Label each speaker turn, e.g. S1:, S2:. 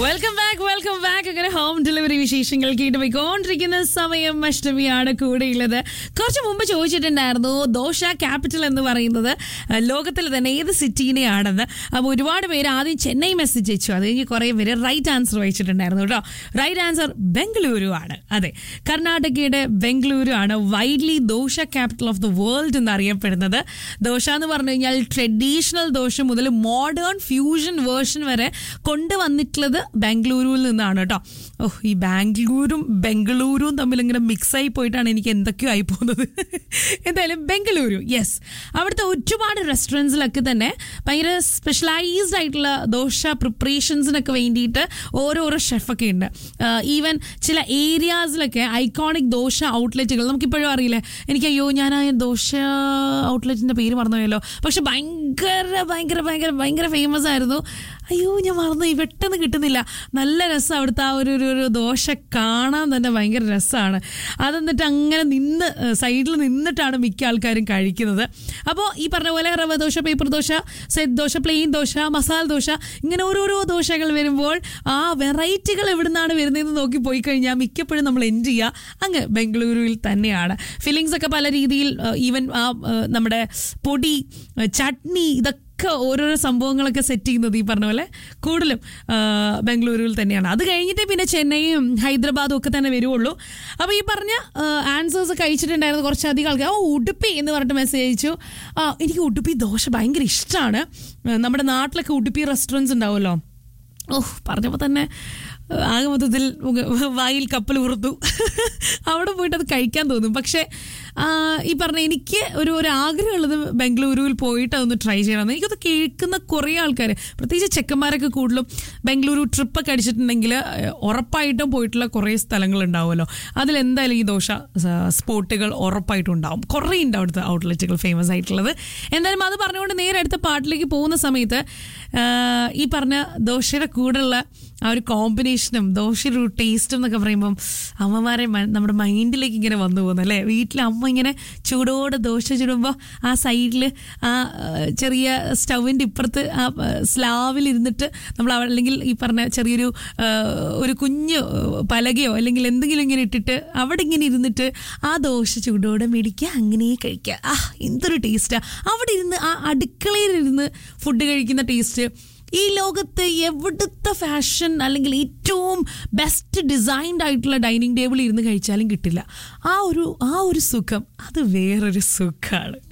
S1: welcome back welcome back അങ്ങനെ home delivery വിശേഷങ്ങൾ കേട്ട് പോയിക്കൊണ്ടിരിക്കുന്ന സമയം അഷ്ടമിയാണ് കൂടെയുള്ളത് കുറച്ച് മുമ്പ് ചോദിച്ചിട്ടുണ്ടായിരുന്നു ദോശ ക്യാപിറ്റൽ എന്ന് പറയുന്നത് അഹ്, ലോകത്തിൽ തന്നെ ഏത് സിറ്റീനെയാണെന്ന് അപ്പോൾ ഒരുപാട് പേര് ആദ്യം ചെന്നൈ മെസ്സേജ് അയച്ചു അത് കഴിഞ്ഞ് കുറേ പേര് റൈറ്റ് ആൻസർ വായിച്ചിട്ടുണ്ടായിരുന്നു കേട്ടോ റൈറ്റ് ആൻസർ ബംഗളൂരു ആണ് അതെ കർണാടകയുടെ ബംഗളൂരു ആണ് widely dosa capital of the world എന്ന് അറിയപ്പെടുന്നത് ദോശ എന്ന് പറഞ്ഞു കഴിഞ്ഞാൽ ട്രഡീഷണൽ ദോശ മുതൽ മോഡേൺ ഫ്യൂഷൻ വേർഷൻ വരെ കൊണ്ടുവന്നിട്ടുള്ളത് ബാംഗ്ലൂരുവിൽ നിന്നാണ് കേട്ടോ ഓഹ് ഈ ബാംഗ്ലൂരും ബംഗളൂരുവും തമ്മിൽ ഇങ്ങനെ മിക്സായി പോയിട്ടാണ് എനിക്ക് എന്തൊക്കെയോ ആയി പോകുന്നത് എന്തായാലും ബംഗളൂരു യെസ് അവിടുത്തെ ഒരുപാട് റെസ്റ്റോറൻറ്റ്സിലൊക്കെ തന്നെ ഭയങ്കര സ്പെഷ്യലൈസ്ഡ് ആയിട്ടുള്ള ദോശ പ്രിപ്പറേഷൻസിനൊക്കെ വേണ്ടിയിട്ട് ഓരോരോ ഷെഫൊക്കെ ഉണ്ട് ഈവൻ ചില ഏരിയാസിലൊക്കെ ഐക്കോണിക് ദോശ ഔട്ട്ലെറ്റുകൾ നമുക്കിപ്പോഴും അറിയില്ലേ എനിക്ക് അയ്യോ ഞാൻ ആ ദോശ ഔട്ട്ലെറ്റിന്റെ പേര് മറന്നുപോയല്ലോ പക്ഷെ ഭയങ്കര ഭയങ്കര ഭയങ്കര ഭയങ്കര ഫേമസ് ആയിരുന്നു അയ്യോ ഞാൻ മറന്നു ഈ പെട്ടെന്ന് കിട്ടുന്നില്ല നല്ല രസം അവിടുത്തെ ആ ഒരു ഒരു ഒരു ദോശ കാണാൻ തന്നെ ഭയങ്കര രസമാണ് അതെന്നിട്ട് അങ്ങനെ നിന്ന് സൈഡിൽ നിന്നിട്ടാണ് മിക്ക ആൾക്കാരും കഴിക്കുന്നത് അപ്പോൾ ഈ പറഞ്ഞ പോലെ rava dosa paper dosa set dosa plain dosa masala dosa ഇങ്ങനെ ഓരോരോ ദോശകൾ വരുമ്പോൾ ആ വെറൈറ്റികൾ എവിടുന്നാണ് വരുന്നതെന്ന് നോക്കി പോയി കഴിഞ്ഞാൽ മിക്കപ്പോഴും നമ്മൾ എൻഡ് ചെയ്യുക അങ്ങ് ബംഗളൂരുവിൽ തന്നെയാണ് ഫില്ലിങ്സ് ഒക്കെ പല രീതിയിൽ ഈവൻ ആ ആ, നമ്മുടെ പൊടി ആ, ചട്നി ഇതൊക്കെ ഓരോരോ സംഭവങ്ങളൊക്കെ സെറ്റ് ചെയ്യുന്നത് ഈ പറഞ്ഞ പോലെ കൂടുതലും ആ, ബംഗളൂരുവിൽ തന്നെയാണ് അത് കഴിഞ്ഞിട്ട് പിന്നെ ചെന്നൈയും ഹൈദരാബാദും ഒക്കെ തന്നെ വരുവുള്ളൂ അപ്പോൾ ഈ പറഞ്ഞ ആൻസേഴ്സ് കഴിച്ചിട്ടുണ്ടായിരുന്ന കുറച്ചധികം ആൾക്കാർ ഓ ഉടുപ്പി എന്ന് പറഞ്ഞിട്ട് മെസ്സേജ് അയച്ചു ആ എനിക്ക് ഉടുപ്പി ദോശ ഭയങ്കര ഇഷ്ടമാണ് നമ്മുടെ നാട്ടിലൊക്കെ ഉടുപ്പി റെസ്റ്റോറൻറ്റ്സ് ഉണ്ടാവുമല്ലോ ഓഹ് പറഞ്ഞപ്പോൾ തന്നെ ഏഹ്, ആകെ മൊത്തത്തിൽ മുഖ- വായിൽ കപ്പൽ ഉറുത്തു അവിടെ പോയിട്ട് അത് കഴിക്കാൻ തോന്നും പക്ഷേ ആ, ഈ പറഞ്ഞ എനിക്ക് ഒരു ഒരു ആഗ്രഹമുള്ളത് ബംഗളൂരുവിൽ പോയിട്ട് അതൊന്ന് ട്രൈ ചെയ്യണം എനിക്കത് കേൾക്കുന്ന കുറേ ആൾക്കാർ പ്രത്യേകിച്ച് ചെക്കന്മാരൊക്കെ കൂടുതലും ബംഗളൂരു ട്രിപ്പൊക്കെ അടിച്ചിട്ടുണ്ടെങ്കിൽ ഏഹ്, ഉറപ്പായിട്ടും പോയിട്ടുള്ള കുറേ സ്ഥലങ്ങളുണ്ടാവുമല്ലോ അതിലെന്തായാലും ഈ ദോശ സ- സ്പോട്ടുകൾ ഉറപ്പായിട്ടും ഉണ്ടാവും കുറേ ഉണ്ട് അവിടുത്തെ ഔട്ട്ലെറ്റുകൾ ഫേമസ് ആയിട്ടുള്ളത് എന്തായാലും അത് പറഞ്ഞുകൊണ്ട് നേരെ അടുത്ത പാട്ടിലേക്ക് പോകുന്ന സമയത്ത് ആ, ഈ പറഞ്ഞ ദോശയുടെ കൂടെയുള്ള ആ ഒരു കോമ്പിനേഷനും ദോശയുടെ ഒരു ടേസ്റ്റും എന്നൊക്കെ പറയുമ്പം അമ്മമാരെ മ- നമ്മുടെ മൈൻഡിലേക്ക് ഇങ്ങനെ വന്നു പോകുന്നു അല്ലേ വീട്ടിൽ അമ്മ ഇങ്ങനെ ചൂടോടെ ദോശ ചുടുമ്പോൾ ആ സൈഡിൽ ആ ആ, ചെറിയ സ്റ്റൗവിൻ്റെ ഇപ്പുറത്ത് ആ സ്ലാവിൽ ഇരുന്നിട്ട് നമ്മൾ അവിടെ അല്ലെങ്കിൽ ഈ പറഞ്ഞ ചെറിയൊരു ആ, ഒരു കുഞ്ഞ് പലകയോ അല്ലെങ്കിൽ എന്തെങ്കിലും ഇങ്ങനെ ഇട്ടിട്ട് അവിടെ ഇങ്ങനെ ഇരുന്നിട്ട് ആ ദോശ ചൂടോടെ മേടിക്കുക അങ്ങനെ കഴിക്കുക ആ എന്തൊരു ടേസ്റ്റാ അവിടെ ഇരുന്ന് ആ അടുക്കളയിൽ ഇരുന്ന് ഫുഡ് കഴിക്കുന്ന ടേസ്റ്റ് ഈ ലോകത്ത് എവിടുത്തെ ഫാഷൻ അല്ലെങ്കിൽ ഏറ്റവും ബെസ്റ്റ് ഡിസൈൻഡ് ആയിട്ടുള്ള ഡൈനിങ് ടേബിളിൽ ഇരുന്ന് കഴിച്ചാലും കിട്ടില്ല ആ ഒരു ആ ഒരു സുഖം അത് വേറൊരു സുഖമാണ്